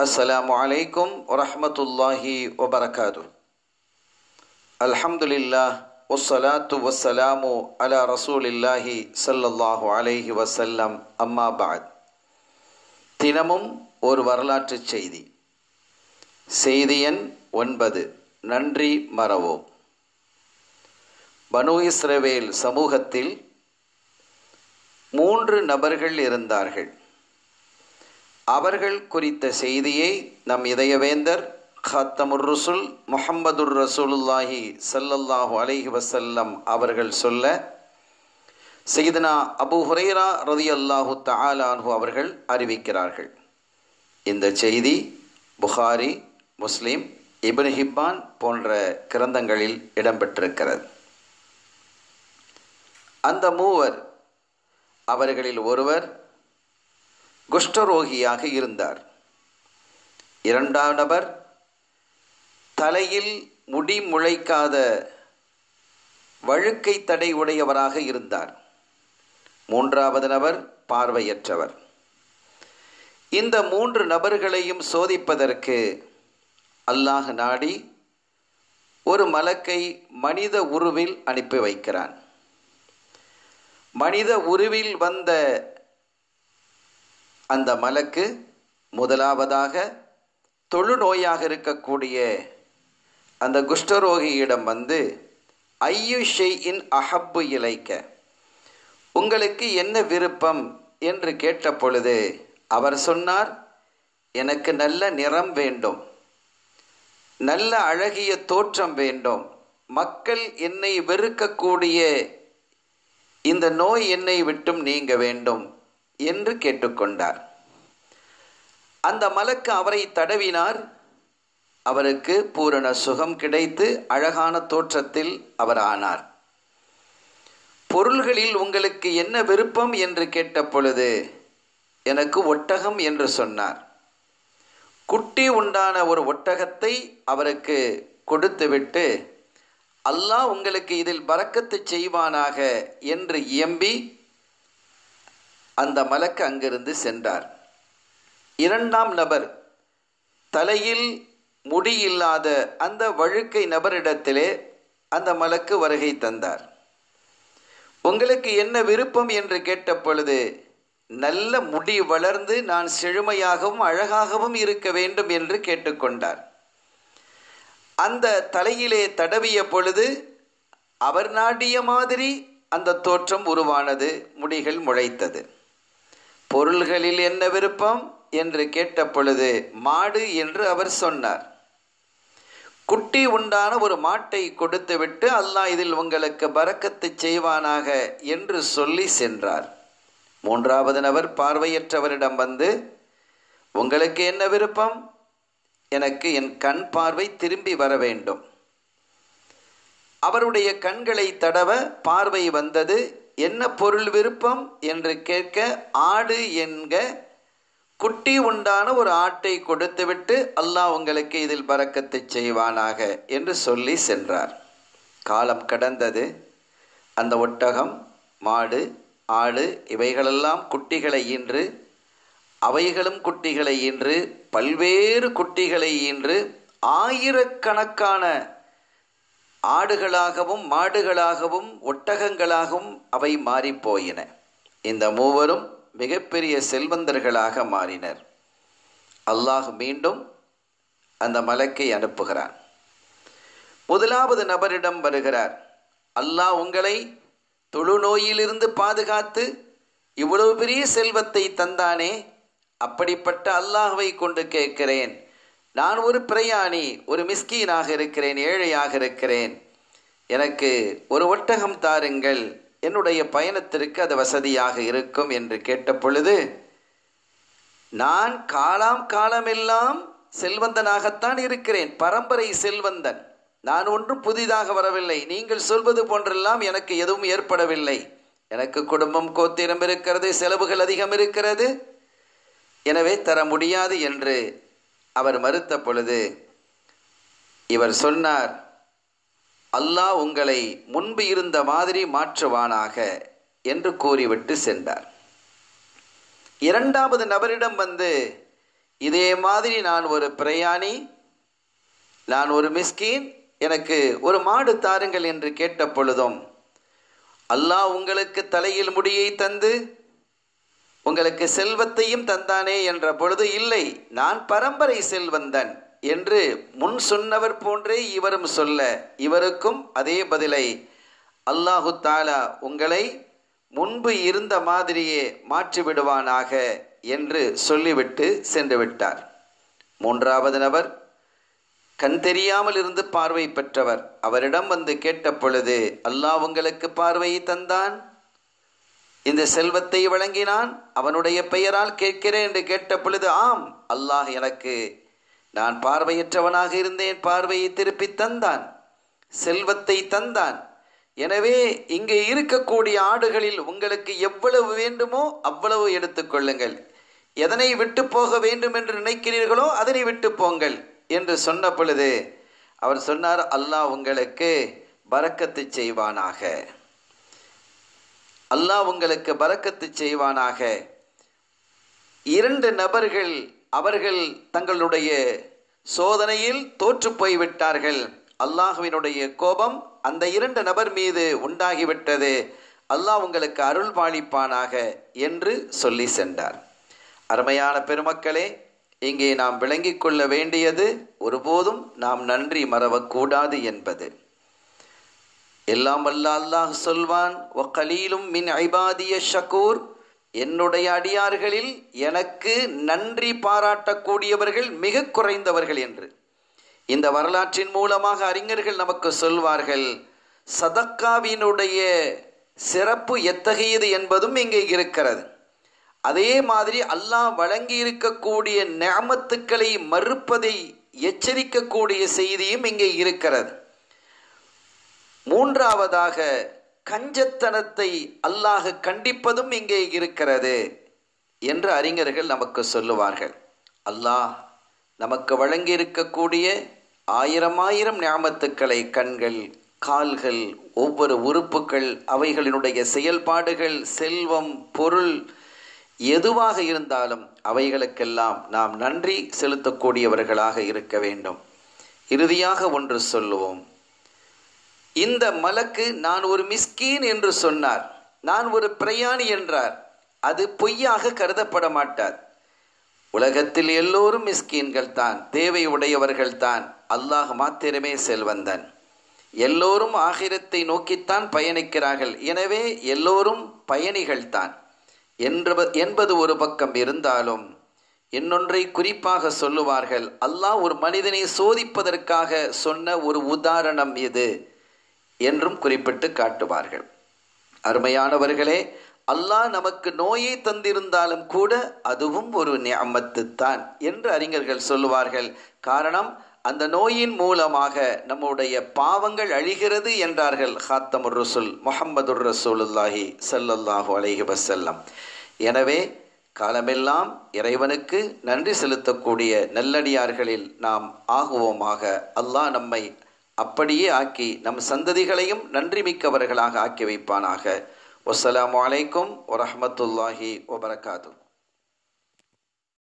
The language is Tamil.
السلام عليكم ورحمة الله وبركاته الحمد لله والصلاة والسلام على رسول الله صلى الله عليه وسلم أما بعد தினமும் ஒரு வரலாற்றுச் செய்தி செய்தி எண் ஒன்பது நன்றி மறவோம் பனு இஸ்ரவேல் சமூகத்தில் மூன்று நபர்கள் இருந்தார்கள் அவர்கள் குறித்த செய்தியை நம் இதயவேந்தர் ஹத்தமுர் ரசுல் முஹம்மதுர் ரசூலுல்லாஹி சல்லல்லாஹு அலைஹி வசல்லம் அவர்கள் சொல்ல செய்தனா அபு ஹுரைரா ரதி அல்லாஹு தஆலான்ஹு அவர்கள் அறிவிக்கிறார்கள் இந்த செய்தி புகாரி முஸ்லிம் இப்னு ஹிப்பான் போன்ற கிரந்தங்களில் இடம்பெற்றிருக்கிறது அந்த மூவர் அவர்களில் ஒருவர் குஷ்டரோகியாக இருந்தார் இரண்டாம் நபர் தலையில் முடி முளைக்காத வழுக்கை தடை உடையவராக இருந்தார் மூன்றாவது நபர் பார்வையற்றவர் இந்த மூன்று நபர்களையும் சோதிப்பதற்கு அல்லாஹ் நாடி ஒரு மலக்கை மனித உருவில் அனுப்பி வைக்கிறான் மனித உருவில் வந்த அந்த மலக்கு முதலாவதாக தொழுநோயாக இருக்கக்கூடிய அந்த குஷ்டரோகியிடம் வந்து ஐயு ஷெய்இன் அஹப்பு இலைக்க உங்களுக்கு என்ன விருப்பம் என்று கேட்ட பொழுது அவர் சொன்னார் எனக்கு நல்ல நிறம் வேண்டும் நல்ல அழகிய தோற்றம் வேண்டும் மக்கள் என்னை வெறுக்கக்கூடிய இந்த நோய் என்னை விட்டும் நீங்க வேண்டும் என்று கேட்டுக்கொண்டார் அந்த மலக்கு அவரை தடவினார் அவருக்கு பூரண சுகம் கிடைத்து அழகான தோற்றத்தில் அவர் ஆனார் பொருள்களில் உங்களுக்கு என்ன விருப்பம் என்று கேட்ட பொழுது எனக்கு ஒட்டகம் என்று சொன்னார் குட்டி உண்டான ஒரு ஒட்டகத்தை அவருக்கு கொடுத்துவிட்டு அல்லாஹ் உங்களுக்கு இதில் பறக்கத்து செய்வானாக என்று இயம்பி அந்த மலக்கு அங்கிருந்து சென்றார் இரண்டாம் நபர் தலையில் முடி இல்லாத அந்த வழுக்கை நபரிடத்திலே அந்த மலக்கு வருகை தந்தார் உங்களுக்கு என்ன விருப்பம் என்று கேட்ட பொழுது நல்ல முடி வளர்ந்து நான் செழுமையாகவும் அழகாகவும் இருக்க வேண்டும் என்று கேட்டுக்கொண்டார் அந்த தலையிலே தடவிய பொழுது அவர் நாடிய மாதிரி அந்த தோற்றம் உருவானது முடிகள் முளைத்தது பொருள்களில் என்ன விருப்பம் என்று கேட்ட பொழுது மாடு என்று அவர் சொன்னார் குட்டி உண்டான ஒரு மாட்டை கொடுத்துவிட்டு அல்லாஹ் இதில் உங்களுக்கு பறக்கத்து செய்வானாக என்று சொல்லி சென்றார் மூன்றாவது நபர் பார்வையற்றவரிடம் வந்து உங்களுக்கு என்ன விருப்பம் எனக்கு என் கண் பார்வை திரும்பி வர வேண்டும் அவருடைய கண்களை தடவ பார்வை வந்தது என்ன பொருள் விருப்பம் என்று கேட்க ஆடு என்க குட்டி உண்டான ஒரு ஆட்டை கொடுத்துவிட்டு அல்லாஹ் உங்களுக்கு இதில் பறக்கத்தை செய்வானாக என்று சொல்லி சென்றார் காலம் கடந்தது அந்த ஒட்டகம் மாடு ஆடு இவைகளெல்லாம் குட்டிகளை ஈன்று அவைகளும் குட்டிகளை ஈன்று பல்வேறு குட்டிகளை ஈன்று ஆயிரக்கணக்கான ஆடுகளாகவும் மாடுகளாகவும் ஒட்டகங்களாகவும் அவை மாறிப்போயின இந்த மூவரும் மிகப்பெரிய செல்வந்தர்களாக மாறினர் அல்லாஹ் மீண்டும் அந்த மலக்கை அனுப்புகிறான் முதலாவது நபரிடம் வருகிறார் அல்லாஹ் உங்களை தொழுநோயிலிருந்து பாதுகாத்து இவ்வளவு பெரிய செல்வத்தை தந்தானே அப்படிப்பட்ட அல்லாஹுவை கொண்டு கேட்கிறேன் நான் ஒரு பிரயாணி ஒரு மிஸ்கீனாக இருக்கிறேன் ஏழையாக இருக்கிறேன் எனக்கு ஒரு ஒட்டகம் தாருங்கள் என்னுடைய பயணத்திற்கு அது வசதியாக இருக்கும் என்று கேட்ட பொழுது நான் காலாம் காலமெல்லாம் செல்வந்தனாகத்தான் இருக்கிறேன் பரம்பரை செல்வந்தன் நான் ஒன்றும் புதிதாக வரவில்லை நீங்கள் சொல்வது போன்றெல்லாம் எனக்கு எதுவும் ஏற்படவில்லை எனக்கு குடும்பம் கோத்திரம் இருக்கிறது செலவுகள் அதிகம் இருக்கிறது எனவே தர முடியாது என்று அவர் மறுத்த பொழுது இவர் சொன்னார் அல்லாஹ் உங்களை முன்பு இருந்த மாதிரி மாற்றுவானாக என்று கூறிவிட்டு சென்றார் இரண்டாவது நபரிடம் வந்து இதே மாதிரி நான் ஒரு பிரயாணி நான் ஒரு மிஸ்கீன் எனக்கு ஒரு மாடு தாருங்கள் என்று கேட்ட பொழுதும் அல்லாஹ் உங்களுக்கு தலையில் முடியை தந்து உங்களுக்கு செல்வத்தையும் தந்தானே என்ற பொழுது இல்லை நான் பரம்பரை செல்வந்தன் என்று முன் சொன்னவர் போன்றே இவரும் சொல்ல இவருக்கும் அதே பதிலை அல்லாஹு தாலா உங்களை முன்பு இருந்த மாதிரியே மாற்றிவிடுவானாக என்று சொல்லிவிட்டு சென்று விட்டார் மூன்றாவது நபர் கண் தெரியாமல் இருந்து பார்வை பெற்றவர் அவரிடம் வந்து கேட்ட பொழுது அல்லாஹ் உங்களுக்கு பார்வையை தந்தான் இந்த செல்வத்தை வழங்கினான் அவனுடைய பெயரால் கேட்கிறேன் என்று கேட்ட பொழுது ஆம் அல்லாஹ் எனக்கு நான் பார்வையற்றவனாக இருந்தேன் பார்வையை திருப்பி தந்தான் செல்வத்தை தந்தான் எனவே இங்கே இருக்கக்கூடிய ஆடுகளில் உங்களுக்கு எவ்வளவு வேண்டுமோ அவ்வளவு எடுத்துக்கொள்ளுங்கள் எதனை விட்டு போக வேண்டும் என்று நினைக்கிறீர்களோ அதனை விட்டு போங்கள் என்று சொன்ன பொழுது அவர் சொன்னார் அல்லாஹ் உங்களுக்கு பறக்கத்து செய்வானாக அல்லாஹ் உங்களுக்கு பறக்கத்து செய்வானாக இரண்டு நபர்கள் அவர்கள் தங்களுடைய சோதனையில் தோற்று போய்விட்டார்கள் அல்லாஹுவினுடைய கோபம் அந்த இரண்டு நபர் மீது உண்டாகிவிட்டது அல்லாஹ் உங்களுக்கு அருள் பாலிப்பானாக என்று சொல்லி சென்றார் அருமையான பெருமக்களே இங்கே நாம் விளங்கிக் கொள்ள வேண்டியது ஒருபோதும் நாம் நன்றி மறவக்கூடாது என்பது எல்லாம் வல்ல அல்லாஹ் சொல்வான் ஒக்கலீலும் மின் ஐபாதிய ஷக்கூர் என்னுடைய அடியார்களில் எனக்கு நன்றி பாராட்டக்கூடியவர்கள் மிக குறைந்தவர்கள் என்று இந்த வரலாற்றின் மூலமாக அறிஞர்கள் நமக்கு சொல்வார்கள் சதக்காவினுடைய சிறப்பு எத்தகையது என்பதும் இங்கே இருக்கிறது அதே மாதிரி அல்லாஹ் வழங்கி இருக்கக்கூடிய நியமத்துக்களை மறுப்பதை எச்சரிக்கக்கூடிய செய்தியும் இங்கே இருக்கிறது மூன்றாவதாக கஞ்சத்தனத்தை அல்லாஹ் கண்டிப்பதும் இங்கே இருக்கிறது என்று அறிஞர்கள் நமக்கு சொல்லுவார்கள் அல்லாஹ் நமக்கு வழங்கி இருக்கக்கூடிய ஆயிரம் ஆயிரம் ஞாபத்துக்களை கண்கள் கால்கள் ஒவ்வொரு உறுப்புகள் அவைகளினுடைய செயல்பாடுகள் செல்வம் பொருள் எதுவாக இருந்தாலும் அவைகளுக்கெல்லாம் நாம் நன்றி செலுத்தக்கூடியவர்களாக இருக்க வேண்டும் இறுதியாக ஒன்று சொல்லுவோம் இந்த மலக்கு நான் ஒரு மிஸ்கீன் என்று சொன்னார் நான் ஒரு பிரயாணி என்றார் அது பொய்யாக கருதப்பட மாட்டார் உலகத்தில் எல்லோரும் மிஸ்கீன்கள் தான் தேவை உடையவர்கள் தான் அல்லாஹ் மாத்திரமே செல்வந்தன் எல்லோரும் ஆகிரத்தை நோக்கித்தான் பயணிக்கிறார்கள் எனவே எல்லோரும் பயணிகள் தான் என்பது ஒரு பக்கம் இருந்தாலும் இன்னொன்றை குறிப்பாக சொல்லுவார்கள் அல்லாஹ் ஒரு மனிதனை சோதிப்பதற்காக சொன்ன ஒரு உதாரணம் இது என்றும் குறிப்பிட்டு காட்டுவார்கள் அருமையானவர்களே அல்லாஹ் நமக்கு நோயை தந்திருந்தாலும் கூட அதுவும் ஒரு நியமத்து தான் என்று அறிஞர்கள் சொல்லுவார்கள் காரணம் அந்த நோயின் மூலமாக நம்முடைய பாவங்கள் அழிகிறது என்றார்கள் ஹாத்தமுர் ரசூல் முகமது ரசூலுல்லாஹி சல்லல்லாஹு அலைஹி வசல்லம் எனவே காலமெல்லாம் இறைவனுக்கு நன்றி செலுத்தக்கூடிய நல்லடியார்களில் நாம் ஆகுவோமாக அல்லாஹ் நம்மை அப்படியே ஆக்கி நம் சந்ததிகளையும் நன்றி மிக்கவர்களாக ஆக்கி வைப்பானாக வசலாம் வலைக்கும் வரமத்துல்லாஹி வபரகாத்து